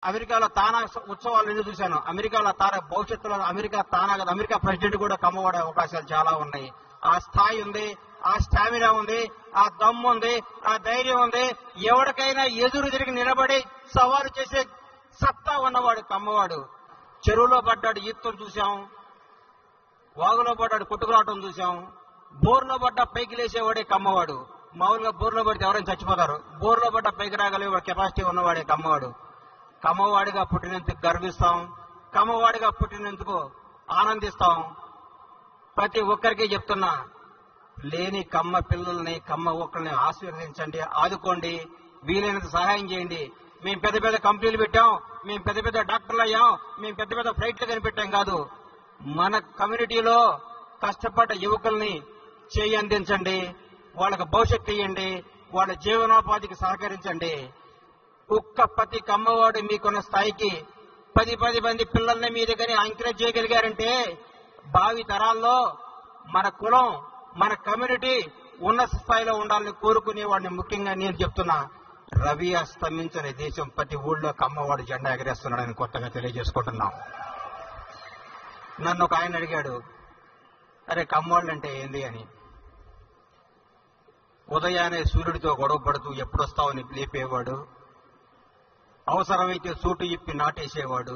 అమెరికాలో తానా ఉత్సవాలు ఎందుకు చూశాను అమెరికాలో తానా భవిష్యత్తులో అమెరికా తానా కదా అమెరికా ప్రెసిడెంట్ కూడా కమ్మబడే అవకాశాలు చాలా ఉన్నాయి ఆ స్థాయి ఉంది ఆ స్టామినా ఉంది ఆ దమ్ము ఉంది ఆ ధైర్యం ఉంది ఎవరికైనా ఎదురు తిరిగి నిలబడి సవాలు చేసే సత్తా ఉన్నవాడు కమ్మవాడు చెరువులో పడ్డాడు ఈత్తం చూశాం వాగులో పడ్డాడు కొట్టుకురావటం చూశాం బోర్లో పడ్డ పైకి లేచేవాడే కమ్మవాడు మామూలుగా బోర్లో పడితే ఎవరైనా చచ్చిపోతారు బోర్లో పడ్డ పైకి రాగలిగే కెపాసిటీ ఉన్నవాడే కమ్మవాడు కమ్మవాడిగా పుట్టినందుకు గర్విస్తాం కమ్మవాడిగా పుట్టినందుకు ఆనందిస్తాం ప్రతి ఒక్కరికి చెప్తున్నా లేని కమ్మ పిల్లల్ని కమ్మ ఒక్కల్ని ఆశీర్వదించండి ఆదుకోండి వీలైనంత సహాయం చేయండి మేము పెద్ద పెద్ద కంపెనీలు పెట్టాం మేము పెద్ద పెద్ద డాక్టర్లు అయ్యాం మేము పెద్ద పెద్ద ఫ్లైట్లు కనిపెట్టాం కాదు మన కమ్యూనిటీలో కష్టపడ్డ యువకుల్ని చేయి అందించండి వాళ్ళకి భవిష్యత్తు ఇవ్వండి వాళ్ళ జీవనోపాధికి సహకరించండి ఒక్క ప్రతి కమ్మవాడు మీకున్న స్థాయికి పది పది మంది పిల్లల్ని మీ దగ్గర ఎంకరేజ్ చేయగలిగారంటే భావి తరాల్లో మన కులం మన కమ్యూనిటీ ఉన్నత స్థాయిలో ఉండాలని కోరుకునే వాడిని ముఖ్యంగా నేను చెప్తున్నా రవి అస్తమించని దేశం ప్రతి ఊళ్ళో కమ్మవాడు జెండా ఎగరేస్తున్నాడని కొత్తగా తెలియజేసుకుంటున్నాం నన్ను ఒక ఆయన అడిగాడు అరే కమ్మవాళ్ళు అంటే ఏంది అని ఉదయాన్నే సూర్యుడితో గొడవ పడుతూ ఎప్పుడొస్తావని లేపేవాడు అవసరమైతే సూటు ఇప్పి నాటేసేవాడు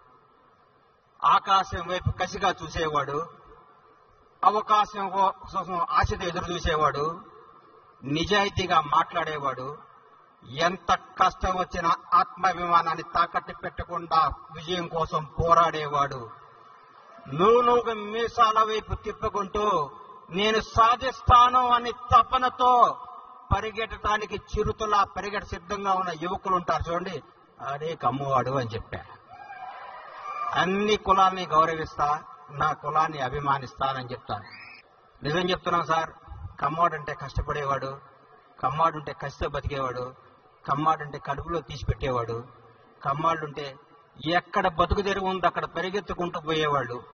ఆకాశం వైపు కసిగా చూసేవాడు అవకాశం కోసం ఆశతో ఎదురు చూసేవాడు నిజాయితీగా మాట్లాడేవాడు ఎంత కష్టం వచ్చినా ఆత్మాభిమానాన్ని తాకట్టు పెట్టకుండా విజయం కోసం పోరాడేవాడు నూనూగు మీసాల వైపు తిప్పుకుంటూ నేను సాధిస్తాను అని తపనతో పరిగెట్టడానికి చిరుతులా పరిగెట సిద్ధంగా ఉన్న యువకులు ఉంటారు చూడండి అదే కమ్మువాడు అని చెప్పా అన్ని కులాల్ని గౌరవిస్తా నా కులాన్ని అభిమానిస్తానని చెప్తాను నిజం చెప్తున్నాం సార్ కమ్మాడు అంటే కష్టపడేవాడు కమ్మాడు ఉంటే కసితో బతికేవాడు కమ్మాడు అంటే కడుపులో తీసి పెట్టేవాడు కమ్మాళ్ళు ఉంటే ఎక్కడ బతుకు తెరుగు ఉందో అక్కడ పరిగెత్తుకుంటూ పోయేవాళ్ళు